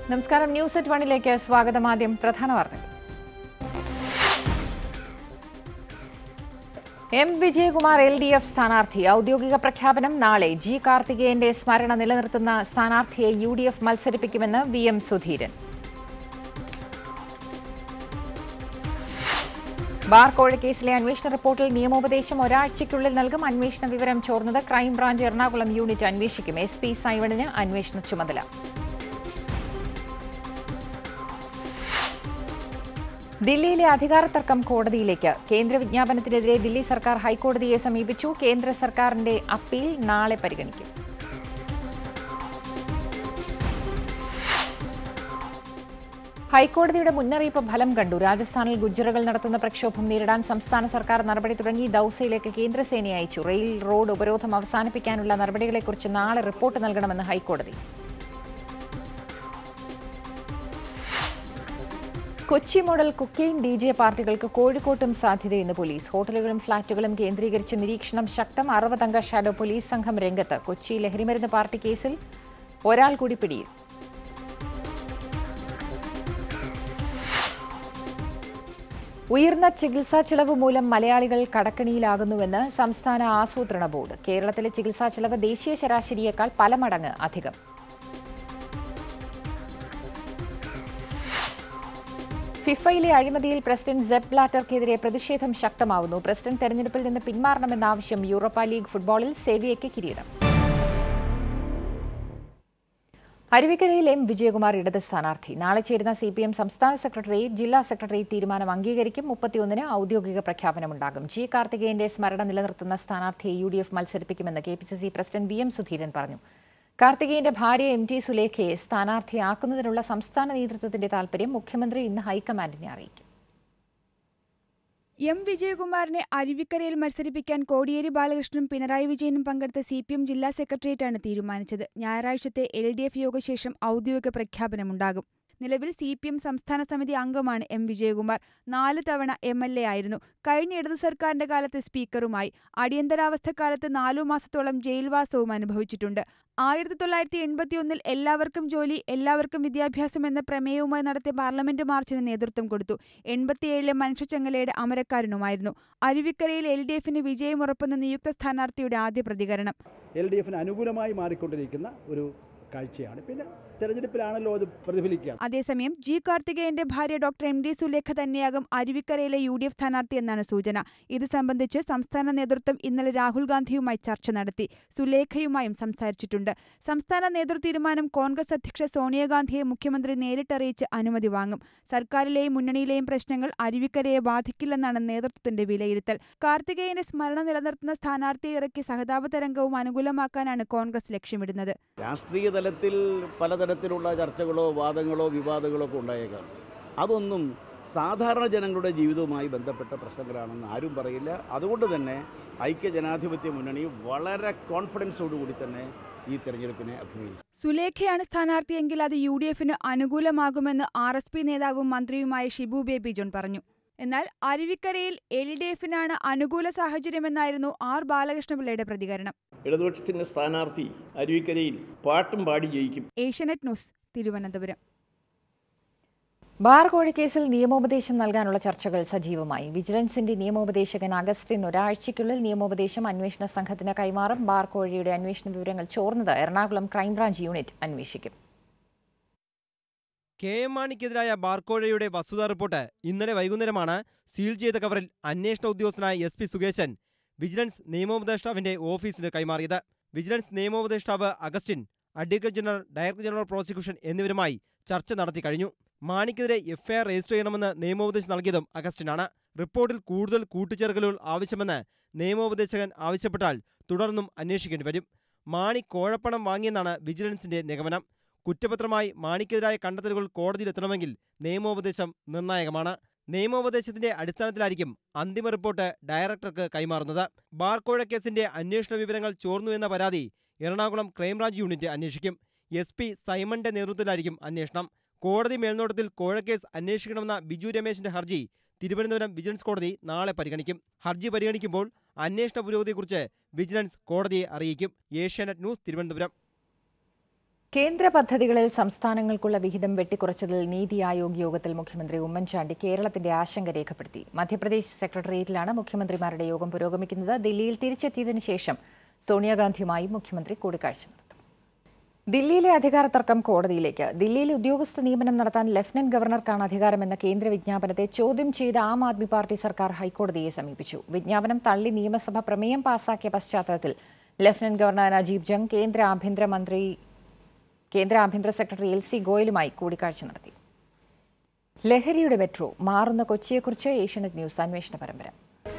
നമസ്കാരം news at വണിലേക്ക് സ്വാഗതം ആദ്യം പ്രധാന വാർത്തകൾ M Vijayakumar L D F സ്ഥാനാർത്ഥി ഔദ്യോഗിക പ്രഖ്യാപനം നാളെ ജി കാർത്തികേയന്റെ സ്മരണ നിലനിർത്തുന്ന സ്ഥാനാർത്ഥിയെ യു ഡി എഫ് മത്സരിപ്പിക്കുമെന്ന് വി എം സുധീരൻ ബാർ കോഴക്കേസിലെ അന്വേഷണ റിപ്പോർട്ടിൽ നിയമോപദേശം ഒരാഴ്ചയ്ക്കുള്ളിൽ നൽകും അന്വേഷണ വിവരം ചോർന്നത് ക്രൈംബ്രാഞ്ച് എറണാകുളം യൂണിറ്റ് അന്വേഷിക്കും എസ് പി സൈവണിന് അന്വേഷണ ചുമതല ദില്ലിയിലെ അധികാര തർക്കം കോടതിയിലേക്ക് കേന്ദ്ര വിജ്ഞാപനത്തിനെതിരെ ദില്ലി സർക്കാർ ഹൈക്കോടതിയെ സമീപിച്ചു കേന്ദ്ര സർക്കാരിന്റെ അപ്പീൽ നാളെ പരിഗണിക്കും ഹൈക്കോടതിയുടെ മുന്നറിയിപ്പ് ഫലം കണ്ടു രാജസ്ഥാനിൽ ഗുജ്ജറുകൾ നടത്തുന്ന പ്രക്ഷോഭം നേരിടാൻ സംസ്ഥാന സർക്കാർ നടപടി തുടങ്ങി ദൌസയിലേക്ക് കേന്ദ്രസേനയെ അയച്ചു റെയിൽ റോഡ് ഉപരോധം അവസാനിപ്പിക്കാനുള്ള നടപടികളെക്കുറിച്ച് നാളെ റിപ്പോർട്ട് നൽകണമെന്ന് ഹൈക്കോടതി Kochi model cocaine D J പാർട്ടികൾക്ക് കോഴിക്കോട്ടും സാധ്യതയെന്ന് പോലീസ് ഹോട്ടലുകളും ഫ്ളാറ്റുകളും കേന്ദ്രീകരിച്ച് നിരീക്ഷണം ശക്തം അറുപതംഗ ഷാഡോ പോലീസ് സംഘം രംഗത്ത് കൊച്ചി ലഹരിമരുന്ന് പാർട്ടി കേസിൽ ഒരാൾ കൂടി പിടിയിൽ ഉയർന്ന ചികിത്സാ ചെലവ് മൂലം മലയാളികൾ കടക്കണിയിലാകുന്നുവെന്ന് സംസ്ഥാന ആസൂത്രണ ബോർഡ് കേരളത്തിലെ ചികിത്സാ ചെലവ് ദേശീയ ശരാശരിയേക്കാൾ പല മടങ്ങ് അധികം ഫിഫയിലെ അഴിമതിയിൽ പ്രസിഡന്റ് സെബ് ബ്ലാറ്റർക്കെതിരെ പ്രതിഷേധം ശക്തമാവുന്നു പ്രസിഡന്റ് തെരഞ്ഞെടുപ്പിൽ നിന്ന് പിന്മാറണമെന്ന ആവശ്യം യൂറോപ്പ ലീഗ് ഫുട്ബോളിൽ സേവിയയ്ക്ക് കിരീടം അരുവിക്കരയിൽ എം വിജയകുമാർ ഇടത് സ്ഥാനാർത്ഥി നാളെ ചേരുന്ന സി പി എം സംസ്ഥാന സെക്രട്ടേറിയറ്റ് ജില്ലാ സെക്രട്ടേറിയറ്റ് തീരുമാനം അംഗീകരിക്കും മുപ്പത്തിയൊന്നിന് ഔദ്യോഗിക പ്രഖ്യാപനമുണ്ടാകും ജി കാർത്തികേയന്റെ സ്മരണ നിലനിർത്തുന്ന സ്ഥാനാർത്ഥിയെ യു ഡി എഫ് മത്സരിപ്പിക്കുമെന്ന് K P C C president V M Sudheeran പറഞ്ഞു കാർത്തികേയന്റെ ഭാര്യ എം ടി സുലേഖയെ സ്ഥാനാർത്ഥിയാക്കുന്നതിനുള്ള സംസ്ഥാന നേതൃത്വത്തിന്റെ താൽപര്യം മുഖ്യമന്ത്രി ഇന്ന് ഹൈക്കമാൻഡിനെ അറിയിക്കും എം വിജയകുമാറിനെ അരുവിക്കരയിൽ മത്സരിപ്പിക്കാൻ കോടിയേരി ബാലകൃഷ്ണനും പിണറായി വിജയനും പങ്കെടുത്ത സി പി എം ജില്ലാ സെക്രട്ടേറിയറ്റാണ് തീരുമാനിച്ചത് ഞായറാഴ്ചത്തെ എൽ ഡി എഫ് യോഗശേഷം ഔദ്യോഗിക പ്രഖ്യാപനമുണ്ടാകും നിലവിൽ സി പി എം സംസ്ഥാന സമിതി അംഗമാണ് എം വിജയകുമാർ നാല് തവണ എം എൽ എ ആയിരുന്നു കഴിഞ്ഞ ഇടതു സർക്കാരിന്റെ കാലത്ത് സ്പീക്കറുമായി അടിയന്തരാവസ്ഥക്കാലത്ത് നാലു മാസത്തോളം ജയിൽവാസവും അനുഭവിച്ചിട്ടുണ്ട് ആയിരത്തി തൊള്ളായിരത്തി എൺപത്തിയൊന്നിൽ എല്ലാവർക്കും ജോലി എല്ലാവർക്കും വിദ്യാഭ്യാസം എന്ന പ്രമേയവുമായി നടത്തിയ പാർലമെന്റ് മാർച്ചിന് നേതൃത്വം കൊടുത്തു എൺപത്തിയേഴിലെ മനുഷ്യച്ചങ്ങലയുടെ അമരക്കാരനുമായിരുന്നു അരുവിക്കരയിൽ എൽ ഡി എഫിന് വിജയമുറപ്പെന്ന നിയുക്ത സ്ഥാനാർത്ഥിയുടെ ആദ്യ പ്രതികരണം എൽ ഡി എഫിന് അനുകൂലമായി മാറിക്കൊണ്ടിരിക്കുന്ന ഒരു കാഴ്ചയാണ് പിന്നെ തെരഞ്ഞെടുപ്പിലാണല്ലോ അത് പ്രതിഫലിക്കുക അതേസമയം ജി കാർത്തികേയന്റെ ഭാര്യ ഡോക്ടർ എം ഡി സുലേഖ തന്നെയാകും അരുവിക്കരയിലെ യു ഡി എഫ് സ്ഥാനാർത്ഥി എന്നാണ് സൂചന ഇത് സംബന്ധിച്ച് സംസ്ഥാന നേതൃത്വം ഇന്നലെ രാഹുൽ ഗാന്ധിയുമായി ചർച്ച നടത്തി സുലേഖയുമായും സംസാരിച്ചിട്ടുണ്ട് സംസ്ഥാന നേതൃ തീരുമാനം കോൺഗ്രസ് അധ്യക്ഷ സോണിയാഗാന്ധിയെ മുഖ്യമന്ത്രി നേരിട്ടറിയിച്ച് അനുമതി വാങ്ങും സർക്കാരിലെയും മുന്നണിയിലെയും പ്രശ്നങ്ങൾ അരുവിക്കരയെ ബാധിക്കില്ലെന്നാണ് നേതൃത്വത്തിന്റെ വിലയിരുത്തൽ കാർത്തികേയന്റെ സ്മരണ നിലനിർത്തുന്ന സ്ഥാനാർത്ഥിയെ ഇറക്കി സഹതാപ തരംഗവും അനുകൂലമാക്കാനാണ് കോൺഗ്രസ് ലക്ഷ്യമിടുന്നത് രാഷ്ട്രീയ തലത്തിൽ പലതരത്തിലുള്ള ചർച്ചകളോ വാദങ്ങളോ വിവാദങ്ങളോ ഒക്കെ ഉണ്ടായേക്കാം അതൊന്നും സാധാരണ ജനങ്ങളുടെ ജീവിതവുമായി ബന്ധപ്പെട്ട പ്രശ്നങ്ങളാണെന്ന് ആരും പറയില്ല അതുകൊണ്ട് തന്നെ ഐക്യ ജനാധിപത്യ മുന്നണി വളരെ കോൺഫിഡൻസോടുകൂടി തന്നെ ഈ തെരഞ്ഞെടുപ്പിനെ അഭിമുഖീകരിക്കും സുലേഖയാണ് സ്ഥാനാർത്ഥിയെങ്കിൽ അത് യു ഡി എഫിന് അനുകൂലമാകുമെന്ന് ആർ എസ് പി നേതാവും മന്ത്രിയുമായ ഷിബു ബേബി ജോൺ പറഞ്ഞു എന്നാൽ അരുവിക്കരയിൽ എൽ ഡി എഫിനാണ് അനുകൂല സാഹചര്യമെന്നായിരുന്നു ആർ ബാലകൃഷ്ണപിള്ളയുടെ പ്രതികരണം ഇടതുപക്ഷത്തിൻ്റെ സ്ഥാനാർത്ഥി അരുവിക്കരയിൽ പാട്ടും പാടി ജയിക്കും ഏഷ്യാനെറ്റ് ന്യൂസ് തിരുവനന്തപുരം ബാർ കോഴിക്കേസിൽ നിയമോപദേശം നൽകാനുള്ള ചർച്ചകൾ സജീവമായി വിജിലൻസിന്റെ നിയമോപദേശകൻ അഗസ്റ്റിൻ ഒരാഴ്ചയ്ക്കുള്ളിൽ നിയമോപദേശം അന്വേഷണ സംഘത്തിന് കൈമാറും ബാർ കോഴിയുടെ അന്വേഷണ വിവരങ്ങൾ ചോർന്നത് എറണാകുളം ക്രൈംബ്രാഞ്ച് യൂണിറ്റ് അന്വേഷിക്കും കെ എം മാണിക്കെതിരായ ബാർക്കോഴയുടെ വസ്തുതാ റിപ്പോർട്ട് ഇന്നലെ വൈകുന്നേരമാണ് സീൽ ചെയ്ത കവറിൽ അന്വേഷണ ഉദ്യോഗസ്ഥനായ എസ് പി സുകേശൻ വിജിലൻസ് നിയമോപദേഷ്ടാവിന്റെ ഓഫീസിന് കൈമാറിയത് വിജിലൻസ് നിയമോപദേഷ്ടാവ് Augustine advocate general director general prosecution എന്നിവരുമായി ചർച്ച നടത്തി കഴിഞ്ഞു മാണിക്കെതിരെ എഫ്ഐആർ രജിസ്റ്റർ ചെയ്യണമെന്ന് നിയമോപദേശം നൽകിയതും അഗസ്റ്റിനാണ് റിപ്പോർട്ടിൽ കൂടുതൽ കൂട്ടിച്ചേർക്കലുകൾ ആവശ്യമെന്ന് നിയമോപദേശകൻ ആവശ്യപ്പെട്ടാൽ തുടർന്നും അന്വേഷിക്കേണ്ടി വരും മാണി കോഴപ്പണം വാങ്ങിയെന്നാണ് വിജിലൻസിന്റെ നിഗമനം കുറ്റപത്രമായി മാണിക്കെതിരായ കണ്ടെത്തലുകൾ കോടതിയിലെത്തണമെങ്കിൽ നിയമോപദേശം നിർണായകമാണ് നിയമോപദേശത്തിന്റെ അടിസ്ഥാനത്തിലായിരിക്കും അന്തിമ റിപ്പോർട്ട് ഡയറക്ടർക്ക് കൈമാറുന്നത് ബാർക്കോഴ കേസിന്റെ അന്വേഷണ വിവരങ്ങൾ ചോർന്നു എന്ന പരാതി എറണാകുളം ക്രൈംബ്രാഞ്ച് യൂണിറ്റ് അന്വേഷിക്കും എസ് പി സൈമന്റെ നേതൃത്വത്തിലായിരിക്കും അന്വേഷണം കോടതി മേൽനോട്ടത്തിൽ കോഴക്കേസ് അന്വേഷിക്കണമെന്ന ബിജു രമേശിന്റെ ഹർജി തിരുവനന്തപുരം വിജിലൻസ് കോടതി നാളെ പരിഗണിക്കും ഹർജി പരിഗണിക്കുമ്പോൾ അന്വേഷണ പുരോഗതിയെക്കുറിച്ച് വിജിലൻസ് കോടതിയെ അറിയിക്കും ഏഷ്യാനെറ്റ് ന്യൂസ് തിരുവനന്തപുരം കേന്ദ്ര പദ്ധതികളിൽ സംസ്ഥാനങ്ങൾക്കുള്ള വിഹിതം വെട്ടിക്കുറച്ചതിൽ നീതി ആയോഗ് യോഗത്തിൽ മുഖ്യമന്ത്രി ഉമ്മൻചാണ്ടി കേരളത്തിന്റെ ആശങ്ക രേഖപ്പെടുത്തി മധ്യപ്രദേശ് സെക്രട്ടേറിയറ്റിലാണ് മുഖ്യമന്ത്രിമാരുടെ യോഗം പുരോഗമിക്കുന്നത് ദില്ലിയിൽ തിരിച്ചെത്തിയതിനു ശേഷം സോണിയാഗാന്ധിയുമായി മുഖ്യമന്ത്രി കൂടിക്കാഴ്ച നടത്തും ദില്ലിയിലെ അധികാര തർക്കം കോടതിയിലേക്ക് ദില്ലിയിൽ ഉദ്യോഗസ്ഥ നിയമനം നടത്താൻ ലഫ്റ്റനന്റ് ഗവർണർക്കാണ് അധികാരമെന്ന കേന്ദ്ര വിജ്ഞാപനത്തെ ചോദ്യം ചെയ്ത ആം ആദ്മി പാർട്ടി സർക്കാർ ഹൈക്കോടതിയെ സമീപിച്ചു വിജ്ഞാപനം തള്ളി നിയമസഭ പ്രമേയം പാസാക്കിയ പശ്ചാത്തലത്തിൽ ലഫ്റ്റനന്റ് ഗവർണർ അജീബ് ജംഗ് കേന്ദ്ര ആഭ്യന്തരമന്ത്രി കേന്ദ്ര ആഭ്യന്തര സെക്രട്ടറി എൽ സി ഗോയലുമായി കൂടിക്കാഴ്ച നടത്തി ലഹരിയുടെ മെട്രോ മാറുന്ന കൊച്ചിയെക്കുറിച്ച് ഏഷ്യനെറ്റ് ന്യൂസ് അന്വേഷണ പരമ്പര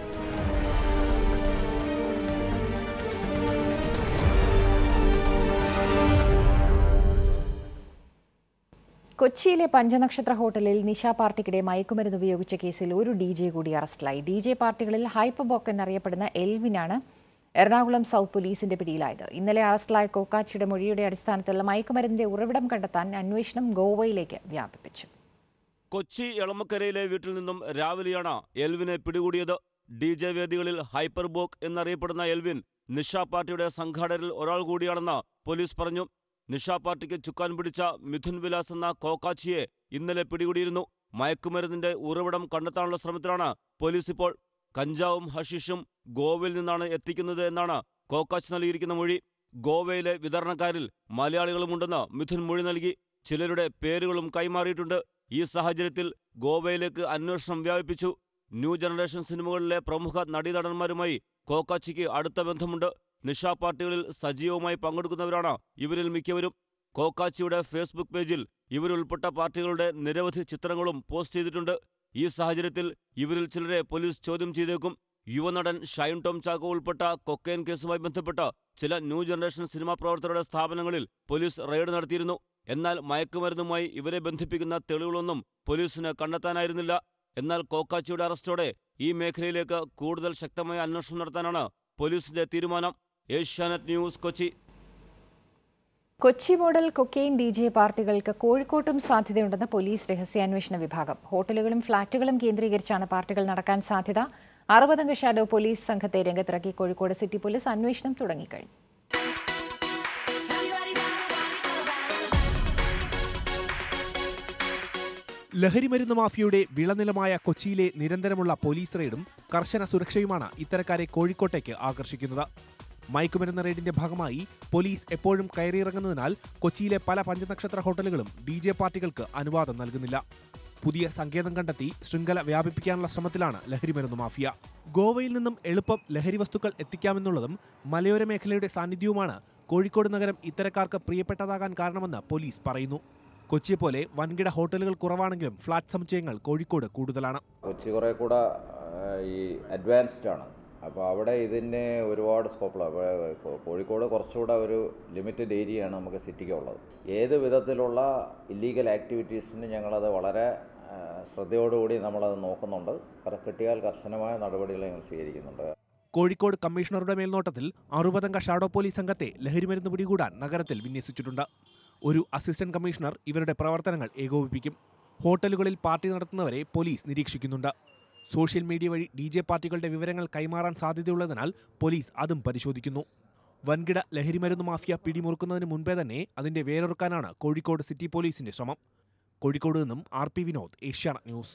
കൊച്ചിയിലെ പഞ്ചനക്ഷത്ര ഹോട്ടലിൽ നിശ പാർട്ടിക്കിടെ മയക്കുമരുന്ന് ഉപയോഗിച്ച കേസിൽ ഒരു ഡി ജെ കൂടി അറസ്റ്റിലായി ഡി ജെ പാർട്ടികളിൽ ഹൈപ്പബോക്ക് എന്നറിയപ്പെടുന്ന എൽവിനാണ് എറണാകുളം സൗത്ത് പോലീസിന്റെ പിടിയിലായത് ഇന്നലെ അറസ്റ്റിലായ കോക്കാച്ചിയുടെ മൊഴിയുടെ അടിസ്ഥാനത്തിലുള്ള മയക്കുമരുന്നിന്റെ ഉറവിടം കണ്ടെത്താൻ അന്വേഷണം ഗോവയിലേക്ക് വ്യാപിപ്പിച്ചു കൊച്ചി എളമക്കരയിലെ വീട്ടിൽ നിന്നും രാവിലെയാണ് എൽവിനെ പിടികൂടിയത് ഡി ജെ വേദികളിൽ ഹൈപ്പർബോക്ക് എന്നറിയപ്പെടുന്ന എൽവിൻ നിഷ പാർട്ടിയുടെ സംഘാടകരിൽ ഒരാൾ കൂടിയാണെന്ന് പോലീസ് പറഞ്ഞു നിഷ പാർട്ടിക്ക് ചുക്കാൻ പിടിച്ച മിഥുൻ വിലാസ് എന്ന കോക്കാച്ചിയെ ഇന്നലെ പിടികൂടിയിരുന്നു മയക്കുമരുന്നിന്റെ ഉറവിടം കണ്ടെത്താനുള്ള ശ്രമത്തിലാണ് പോലീസ് ഇപ്പോൾ കഞ്ചാവും ഹഷീഷും ഗോവയിൽ നിന്നാണ് എത്തിക്കുന്നത് എന്നാണ് കോക്കാച്ച് നൽകിയിരിക്കുന്ന മൊഴി ഗോവയിലെ വിതരണക്കാരിൽ മലയാളികളുമുണ്ടെന്ന് മിഥുൻ മൊഴി നൽകി ചിലരുടെ പേരുകളും കൈമാറിയിട്ടുണ്ട് ഈ സാഹചര്യത്തിൽ ഗോവയിലേക്ക് അന്വേഷണം വ്യാപിപ്പിച്ചു ന്യൂ ജനറേഷൻ സിനിമകളിലെ പ്രമുഖ നടീനടന്മാരുമായി കോക്കാച്ചിക്ക് അടുത്ത ബന്ധമുണ്ട് നിഷാ പാർട്ടികളിൽ സജീവമായി പങ്കെടുക്കുന്നവരാണ് ഇവരിൽ മിക്കവരും കോക്കാച്ചിയുടെ ഫേസ്ബുക്ക് പേജിൽ ഇവരുൾപ്പെട്ട പാർട്ടികളുടെ നിരവധി ചിത്രങ്ങളും പോസ്റ്റ് ചെയ്തിട്ടുണ്ട് ഈ സാഹചര്യത്തിൽ ഇവരിൽ ചിലരെ പോലീസ് ചോദ്യം ചെയ്തേക്കും യുവനടൻ ഷൈൻ ടോം ചാക്കോ ഉൾപ്പെട്ട കൊക്കൈൻ കേസുമായി ബന്ധപ്പെട്ട ചില ന്യൂ ജനറേഷൻ സിനിമാ പ്രവർത്തകരുടെ സ്ഥാപനങ്ങളിൽ പോലീസ് റെയ്ഡ് നടത്തിയിരുന്നു എന്നാൽ മയക്കുമരുന്നുമായി ഇവരെ ബന്ധിപ്പിക്കുന്ന തെളിവുകളൊന്നും പോലീസിന് കണ്ടെത്താനായിരുന്നില്ല എന്നാൽ കോക്കാച്ചിയുടെ അറസ്റ്റോടെ ഈ മേഖലയിലേക്ക് കൂടുതൽ ശക്തമായ അന്വേഷണം നടത്താനാണ് പോലീസിന്റെ തീരുമാനം Asianet news Kochi Kochi model cocaine D J പാർട്ടികൾക്ക് കോഴിക്കോട്ടും സാധ്യതയുണ്ടെന്ന് പോലീസ് രഹസ്യാന്വേഷണ വിഭാഗം ഹോട്ടലുകളും ഫ്ളാറ്റുകളും കേന്ദ്രീകരിച്ചാണ് പാർട്ടികൾ നടക്കാൻ സാധ്യത അറുപതംഗ ഷാഡോ പോലീസ് സംഘത്തെ രംഗത്തിറക്കി കോഴിക്കോട് സിറ്റി പോലീസ് അന്വേഷണം തുടങ്ങിക്കഴിഞ്ഞു ലഹരിമരുന്ന് മാഫിയയുടെ വിളനിലമായ കൊച്ചിയിലെ നിരന്തരമുള്ള പോലീസ് റെയ്ഡും കർശന സുരക്ഷയുമാണ് ഇത്തരക്കാരെ കോഴിക്കോട്ടേക്ക് ആകർഷിക്കുന്നത് മയക്കുമരുന്ന് റെയ്ഡിന്റെ ഭാഗമായി പോലീസ് എപ്പോഴും കയറിയിറങ്ങുന്നതിനാൽ കൊച്ചിയിലെ പല പഞ്ചനക്ഷത്ര ഹോട്ടലുകളും ഡി ജെ പാർട്ടികൾക്ക് അനുവാദം നൽകുന്നില്ല പുതിയ സങ്കേതം കണ്ടെത്തി ശൃംഖല വ്യാപിപ്പിക്കാനുള്ള ശ്രമത്തിലാണ് ലഹരിമരുന്ന് മാഫിയ ഗോവയിൽ നിന്നും എളുപ്പം ലഹരി വസ്തുക്കൾ എത്തിക്കാമെന്നുള്ളതും മലയോര മേഖലയുടെ സാന്നിധ്യവുമാണ് കോഴിക്കോട് നഗരം ഇത്തരക്കാർക്ക് പ്രിയപ്പെട്ടതാകാൻ കാരണമെന്ന് പോലീസ് പറയുന്നു കൊച്ചിയെപ്പോലെ വൻകിട ഹോട്ടലുകൾ കുറവാണെങ്കിലും ഫ്ളാറ്റ് സമുച്ചയങ്ങൾ കോഴിക്കോട് കൂടുതലാണ് കൊച്ചി കുറേ കൂടെ ആ, ഈ അഡ്വാൻസ്ഡ് ആണ് അപ്പോൾ അവിടെ ഇതിന് ഒരുപാട് സ്കോപ്പുള്ള കോഴിക്കോട് കുറച്ചുകൂടെ ഒരു ലിമിറ്റഡ് ഏരിയയാണ് നമുക്ക് സിറ്റിക്ക് ഉള്ളത് ഏത് വിധത്തിലുള്ള ഇല്ലീഗൽ ആക്ടിവിറ്റീസിന് ഞങ്ങളത് വളരെ ആ, ശ്രദ്ധയോടുകൂടി നമ്മളത് നോക്കുന്നുണ്ട് കറ- കിട്ടിയാൽ കർശനമായ നടപടികൾ ഞങ്ങൾ സ്വീകരിക്കുന്നുണ്ട് കോഴിക്കോട് കമ്മീഷണറുടെ മേൽനോട്ടത്തിൽ അറുപതംഗ ഷാഡോ പോലീസ് സംഘത്തെ ലഹരിമരുന്ന് പിടികൂടാൻ നഗരത്തിൽ വിന്യസിച്ചിട്ടുണ്ട് ഒരു അസിസ്റ്റന്റ് കമ്മീഷണർ ഇവരുടെ പ്രവർത്തനങ്ങൾ ഏകോപിപ്പിക്കും ഹോട്ടലുകളിൽ പാർട്ടി നടത്തുന്നവരെ പോലീസ് നിരീക്ഷിക്കുന്നുണ്ട് സോഷ്യൽ മീഡിയ വഴി ഡി ജെ പാർട്ടികളുടെ വിവരങ്ങൾ കൈമാറാൻ സാധ്യതയുള്ളതിനാൽ പോലീസ് അതും പരിശോധിക്കുന്നു വൻകിട ലഹരിമരുന്ന് മാഫിയ പിടിമുറുക്കുന്നതിന് മുൻപേ തന്നെ അതിന്റെ വേരൊറുക്കാനാണ് കോഴിക്കോട് സിറ്റി പോലീസിന്റെ ശ്രമം കോഴിക്കോട് നിന്നും R P Vinod Asianet news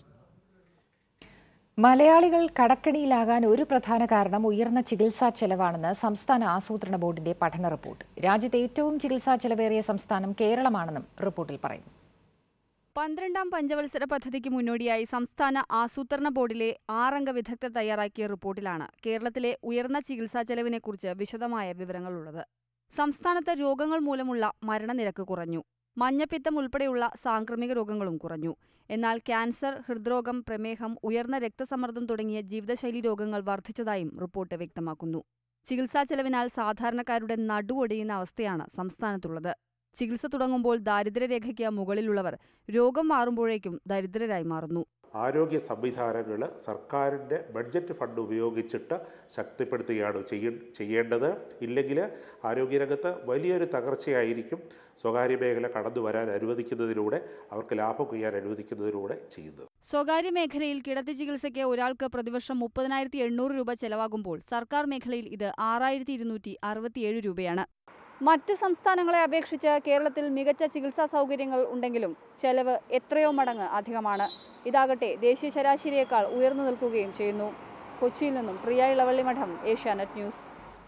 മലയാളികൾ കടക്കണിയിലാകാൻ ഒരു പ്രധാന കാരണം ഉയർന്ന ചികിത്സാ ചെലവാണെന്ന് സംസ്ഥാന ആസൂത്രണ ബോർഡിന്റെ പഠന റിപ്പോർട്ട് രാജ്യത്തെ ഏറ്റവും ചികിത്സാ ചെലവേറിയ സംസ്ഥാനം കേരളമാണെന്നും റിപ്പോർട്ടിൽ പറയുന്നു പന്ത്രണ്ടാം പഞ്ചവത്സര പദ്ധതിക്ക് മുന്നോടിയായി സംസ്ഥാന ആസൂത്രണ ബോർഡിലെ ആറംഗ വിദഗ്ധർ തയ്യാറാക്കിയ റിപ്പോർട്ടിലാണ് കേരളത്തിലെ ഉയർന്ന ചികിത്സാ ചെലവിനെക്കുറിച്ച് വിശദമായ വിവരങ്ങളുള്ളത് സംസ്ഥാനത്ത് രോഗങ്ങൾ മൂലമുള്ള മരണനിരക്ക് കുറഞ്ഞു മഞ്ഞപ്പിത്തം ഉൾപ്പെടെയുള്ള സാംക്രമിക രോഗങ്ങളും കുറഞ്ഞു എന്നാൽ ക്യാൻസർ ഹൃദ്രോഗം പ്രമേഹം ഉയർന്ന രക്തസമ്മർദ്ദം തുടങ്ങിയ ജീവിതശൈലി രോഗങ്ങൾ വർദ്ധിച്ചതായും റിപ്പോർട്ട് വ്യക്തമാക്കുന്നു ചികിത്സാ ചെലവിനാൽ സാധാരണക്കാരുടെ നടുവൊടിയുന്ന അവസ്ഥയാണ് സംസ്ഥാനത്തുള്ളത് ചികിത്സ തുടങ്ങുമ്പോൾ ദാരിദ്ര്യരേഖയ്ക്ക് മുകളിലുള്ളവർ രോഗം മാറുമ്പോഴേക്കും ദരിദ്രരായി മാറുന്നു ആരോഗ്യ സംവിധാനങ്ങൾ സർക്കാരിൻ്റെ ബഡ്ജറ്റ് ഫണ്ട് ഉപയോഗിച്ചിട്ട് ശക്തിപ്പെടുത്തുകയാണ് ചെയ്യ ചെയ്യേണ്ടത് ഇല്ലെങ്കിൽ ആരോഗ്യരംഗത്ത് വലിയൊരു തകർച്ചയായിരിക്കും സ്വകാര്യ മേഖല കടന്നു വരാൻ അനുവദിക്കുന്നതിലൂടെ അവർക്ക് ലാഭം കൊയ്യാൻ അനുവദിക്കുന്നതിലൂടെ ചെയ്യുന്നത് സ്വകാര്യ മേഖലയിൽ കിടത്തി ചികിത്സയ്ക്ക് ഒരാൾക്ക് പ്രതിവർഷം മുപ്പതിനായിരത്തി എണ്ണൂറ് രൂപ ചെലവാകുമ്പോൾ സർക്കാർ മേഖലയിൽ ഇത് ആറായിരത്തി ഇരുന്നൂറ്റി അറുപത്തിയേഴ് രൂപയാണ് മറ്റു സംസ്ഥാനങ്ങളെ അപേക്ഷിച്ച് കേരളത്തിൽ മികച്ച ചികിത്സാ സൗകര്യങ്ങൾ ഉണ്ടെങ്കിലും ചെലവ് എത്രയോ മടങ്ങ് അധികമാണ് ഇതാകട്ടെ ദേശീയ ശരാശരിയേക്കാൾ ഉയർന്നു നിൽക്കുകയും ചെയ്യുന്നു കൊച്ചിയിൽ നിന്നും പ്രിയ ഇളവള്ളിമഠം ഏഷ്യാനെറ്റ് ന്യൂസ്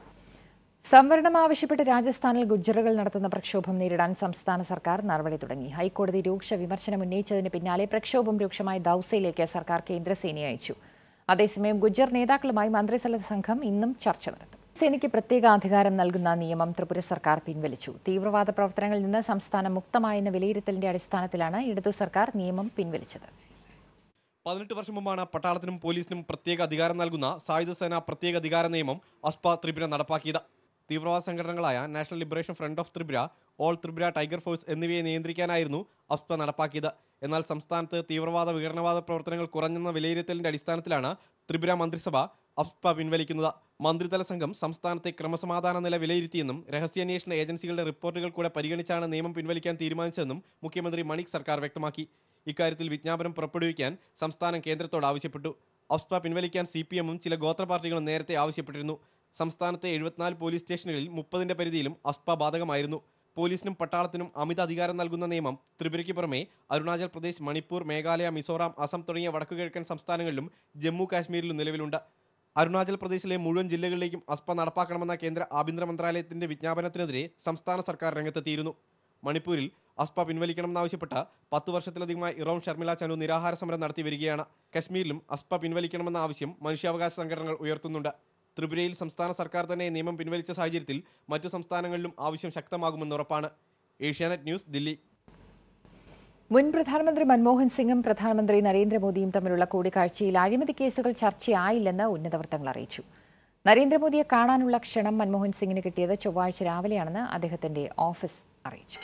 സംവരണം ആവശ്യപ്പെട്ട് രാജസ്ഥാനിൽ ഗുജ്ജറുകൾ നടത്തുന്ന പ്രക്ഷോഭം നേരിടാൻ സംസ്ഥാന സർക്കാർ നടപടി തുടങ്ങി ഹൈക്കോടതി രൂക്ഷ വിമർശനം ഉന്നയിച്ചതിന് പിന്നാലെ പ്രക്ഷോഭം രൂക്ഷമായ ദൌസയിലേക്ക് സർക്കാർ കേന്ദ്രസേനയെ അയച്ചു അതേസമയം ഗുജ്ജർ നേതാക്കളുമായി മന്ത്രിതല സംഘം ഇന്നും ചർച്ച നടത്തും സേനയ്ക്ക് പ്രത്യേക അധികാരം നൽകുന്ന നിയമം ത്രിപുര സർക്കാർ പിൻവലിച്ചു തീവ്രവാദ പ്രവർത്തനങ്ങളിൽ നിന്ന് സംസ്ഥാനം മുക്തമായെന്ന വിലയിരുത്തലിന്റെ അടിസ്ഥാനത്തിലാണ് ഇടതു സർക്കാർ നിയമം പിൻവലിച്ചത് പതിനെട്ട് വർഷം മുമ്പാണ് പട്ടാളത്തിനും പോലീസിനും പ്രത്യേക അധികാരം നൽകുന്ന സായുധ സേന പ്രത്യേക അധികാര നിയമം അസ്പ ത്രിപുര നടപ്പാക്കിയത് തീവ്രവാദ സംഘടനകളായ national liberation front of Tripura all Tripura tiger force എന്നിവയെ നിയന്ത്രിക്കാനായിരുന്നു അസ്പ നടപ്പാക്കിയത് എന്നാൽ സംസ്ഥാനത്ത് തീവ്രവാദ വിഘടനവാദ പ്രവർത്തനങ്ങൾ കുറഞ്ഞെന്ന വിലയിരുത്തലിന്റെ അടിസ്ഥാനത്തിലാണ് ത്രിപുര മന്ത്രിസഭ അസ്പ പിൻവലിക്കുന്നത് മന്ത്രിതല സംഘം സംസ്ഥാനത്തെ ക്രമസമാധാന നില വിലയിരുത്തിയെന്നും രഹസ്യാന്വേഷണ ഏജൻസികളുടെ റിപ്പോർട്ടുകൾ കൂടെ പരിഗണിച്ചാണ് നിയമം പിൻവലിക്കാൻ തീരുമാനിച്ചതെന്നും മുഖ്യമന്ത്രി മണിക് സർക്കാർ വ്യക്തമാക്കി ഇക്കാര്യത്തിൽ വിജ്ഞാപനം പുറപ്പെടുവിക്കാൻ സംസ്ഥാനം കേന്ദ്രത്തോട് ആവശ്യപ്പെട്ടു അഫ്സ്പ പിൻവലിക്കാൻ സി പി എമ്മും ചില ഗോത്ര പാർട്ടികളും നേരത്തെ ആവശ്യപ്പെട്ടിരുന്നു സംസ്ഥാനത്തെ എഴുപത്തിനാല് പോലീസ് സ്റ്റേഷനുകളിൽ മുപ്പതിന്റെ പരിധിയിലും അസ്പ ബാധകമായിരുന്നു പോലീസിനും പട്ടാളത്തിനും അമിത അധികാരം നൽകുന്ന നിയമം ത്രിപുരയ്ക്ക് പുറമെ അരുണാചൽ പ്രദേശ് മണിപ്പൂർ മേഘാലയ മിസോറാം അസം തുടങ്ങിയ വടക്കുകിഴക്കൻ സംസ്ഥാനങ്ങളിലും ജമ്മു കാശ്മീരിലും നിലവിലുണ്ട് അരുണാചൽ പ്രദേശിലെ മുഴുവൻ ജില്ലകളിലേക്കും അസ്പ നടപ്പാക്കണമെന്ന കേന്ദ്ര ആഭ്യന്തര മന്ത്രാലയത്തിന്റെ വിജ്ഞാപനത്തിനെതിരെ സംസ്ഥാന സർക്കാർ രംഗത്തെത്തിയിരുന്നു മണിപ്പൂരിൽ അസ്പ പിൻവലിക്കണമെന്നാവശ്യപ്പെട്ട് പത്ത് വർഷത്തിലധികമായി ഇറോം ഷർമിള ചനു നിരാഹാര സമരം നടത്തി വരികയാണ് കശ്മീരിലും അസ്പ പിൻവലിക്കണമെന്ന ആവശ്യം മനുഷ്യാവകാശ സംഘടനകൾ ഉയർത്തുന്നുണ്ട് ത്രിപുരയിൽ സംസ്ഥാന സർക്കാർ തന്നെ നിയമം പിൻവലിച്ച സാഹചര്യത്തിൽ മറ്റു സംസ്ഥാനങ്ങളിലും ആവശ്യം ശക്തമാകുമെന്ന് ഉറപ്പാണ് ഏഷ്യാനെറ്റ് ന്യൂസ് ദില്ലി മുൻ പ്രധാനമന്ത്രി മൻമോഹൻ സിംഗും പ്രധാനമന്ത്രി നരേന്ദ്രമോദിയും തമ്മിലുള്ള കൂടിക്കാഴ്ചയിൽ അഴിമതി കേസുകൾ ചർച്ചയായില്ലെന്ന് ഉന്നത വൃത്തങ്ങൾ അറിയിച്ചു നരേന്ദ്രമോദിയെ കാണാനുള്ള ക്ഷണം മൻമോഹൻ സിംഗിന് കിട്ടിയത് ചൊവ്വാഴ്ച രാവിലെയാണെന്ന് അദ്ദേഹത്തിന്റെ ഓഫീസ് അറിയിച്ചു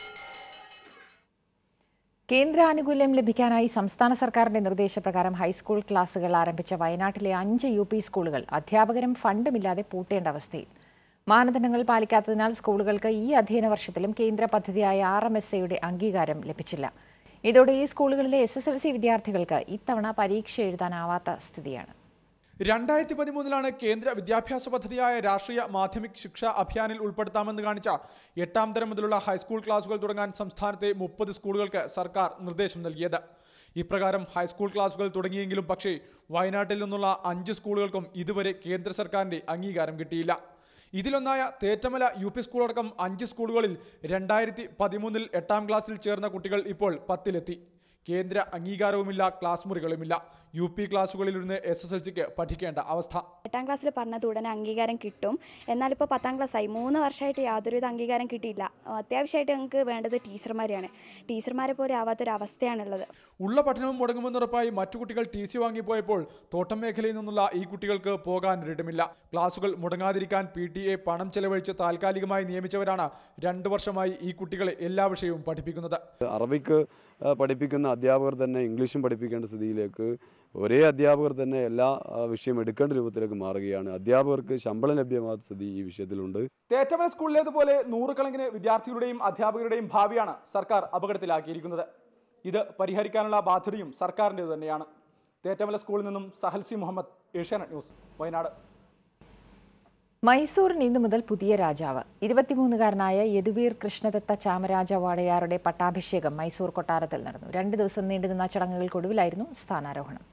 കേന്ദ്ര ആനുകൂല്യം ലഭിക്കാനായി സംസ്ഥാന സർക്കാരിന്റെ നിർദ്ദേശപ്രകാരം ഹൈസ്കൂൾ ക്ലാസുകൾ ആരംഭിച്ച വയനാട്ടിലെ അഞ്ച് യു പി സ്കൂളുകൾ അധ്യാപകരും ഫണ്ടുമില്ലാതെ പൂട്ടേണ്ട അവസ്ഥയിൽ മാനദണ്ഡങ്ങൾ പാലിക്കാത്തതിനാൽ സ്കൂളുകൾക്ക് ഈ അധ്യയന വർഷത്തിലും കേന്ദ്ര പദ്ധതിയായ ആർ എം എസ് എയുടെ അംഗീകാരം ലഭിച്ചില്ല ഇതോടെ ഈ സ്കൂളുകളിലെ എസ് എസ് എൽ സി വിദ്യാർത്ഥികൾക്ക് ഇത്തവണ പരീക്ഷ എഴുതാനാവാത്ത സ്ഥിതിയാണ് രണ്ടായിരത്തി പതിമൂന്നിലാണ് കേന്ദ്ര വിദ്യാഭ്യാസ പദ്ധതിയായ രാഷ്ട്രീയ മാധ്യമിക് ശിക്ഷ അഭിയാനിൽ ഉൾപ്പെടുത്താമെന്ന് കാണിച്ച എട്ടാം തരം മുതലുള്ള ഹൈസ്കൂൾ ക്ലാസുകൾ തുടങ്ങാൻ സംസ്ഥാനത്തെ മുപ്പത് സ്കൂളുകൾക്ക് സർക്കാർ നിർദ്ദേശം നൽകിയത് ഇപ്രകാരം ഹൈസ്കൂൾ ക്ലാസുകൾ തുടങ്ങിയെങ്കിലും പക്ഷേ വയനാട്ടിൽ നിന്നുള്ള അഞ്ച് സ്കൂളുകൾക്കും ഇതുവരെ കേന്ദ്ര സർക്കാരിന്റെ അംഗീകാരം കിട്ടിയില്ല ഇതിലൊന്നായ തേറ്റമല യു പി സ്കൂളടക്കം അഞ്ച് സ്കൂളുകളിൽ രണ്ടായിരത്തി പതിമൂന്നിൽ എട്ടാം ക്ലാസ്സിൽ ചേർന്ന കുട്ടികൾ ഇപ്പോൾ പത്തിലെത്തി കേന്ദ്ര അംഗീകാരവുമില്ല ക്ലാസ് മുറികളുമില്ല യു പി ക്ലാസുകളിലിരുന്ന് എസ് എസ് എൽ സിക്ക് പഠിക്കേണ്ട അവസ്ഥ എട്ടാം ക്ലാസ്സിൽ പറഞ്ഞത് ഉടനെ അംഗീകാരം കിട്ടും എന്നാൽ ഇപ്പോൾ പത്താം ക്ലാസ്സായി മൂന്ന് വർഷമായിട്ട് യാതൊരുവിധ അംഗീകാരം കിട്ടിയില്ല അത്യാവശ്യമായിട്ട് ഞങ്ങൾക്ക് വേണ്ടത് ടീച്ചർമാരെയാണ് ടീച്ചർമാരെ പോലെ ആവാത്തൊരു അവസ്ഥയാണുള്ളത് ഉള്ള പഠനവും മുടങ്ങുമെന്നുറപ്പായി മറ്റു കുട്ടികൾ ടി സി വാങ്ങിപ്പോയപ്പോൾ തോട്ടം മേഖലയിൽ നിന്നുള്ള ഈ കുട്ടികൾക്ക് പോകാൻ ഒരിടമില്ല ക്ലാസുകൾ മുടങ്ങാതിരിക്കാൻ പി ടി എ പണം ചെലവഴിച്ച് താൽക്കാലികമായി നിയമിച്ചവരാണ് രണ്ടു വർഷമായി ഈ കുട്ടികളെ എല്ലാ വിഷയവും പഠിപ്പിക്കുന്നത് അറബിക്ക് ആ, പഠിപ്പിക്കുന്ന അധ്യാപകർ തന്നെ ഇംഗ്ലീഷും പഠിപ്പിക്കേണ്ട സ്ഥിതിയിലേക്ക് ഒരേ അധ്യാപകർ തന്നെ എല്ലാ ആ, വിഷയം എടുക്കേണ്ട രൂപത്തിലേക്ക് മാറുകയാണ് അധ്യാപകർക്ക് ശമ്പളം ലഭ്യമാകാത്ത സ്ഥിതി ഈ വിഷയത്തിലുണ്ട് തേറ്റമല സ്കൂളിലേതുപോലെ നൂറുകണക്കിന് വിദ്യാർത്ഥികളുടെയും അധ്യാപകരുടെയും ഭാവിയാണ് സർക്കാർ അപകടത്തിലാക്കിയിരിക്കുന്നത് ഇത് പരിഹരിക്കാനുള്ള ബാധ്യതയും സർക്കാരിൻ്റെത് തന്നെയാണ് തേറ്റമല സ്കൂളിൽ നിന്നും സഹൽസി മുഹമ്മദ് ഏഷ്യാനെറ്റ് ന്യൂസ് വയനാട് മൈസൂറിന് ഇന്നു മുതൽ പുതിയ രാജാവ് ഇരുപത്തിമൂന്നുകാരനായ യദുവീർ കൃഷ്ണദത്ത ചാമരാജ വാടയാറുടെ പട്ടാഭിഷേകം മൈസൂർ കൊട്ടാരത്തിൽ നടന്നു രണ്ട് ദിവസം നീണ്ടുനിന്ന ചടങ്ങുകൾക്കൊടുവിലായിരുന്നു സ്ഥാനാരോഹണം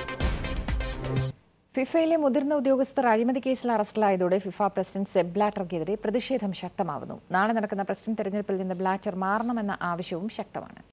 ഫിഫയിലെ മുതിർന്ന ഉദ്യോഗസ്ഥർ അഴിമതി കേസിൽ അറസ്റ്റിലായതോടെ ഫിഫ പ്രസിഡന്റ് സെബ് ബ്ലാറ്റർക്കെതിരെ പ്രതിഷേധം ശക്തമാവുന്നു നാളെ നടക്കുന്ന പ്രസിഡന്റ് തെരഞ്ഞെടുപ്പിൽ നിന്ന് ബ്ലാറ്റർ മാറണമെന്ന ആവശ്യവും ശക്തമാണ്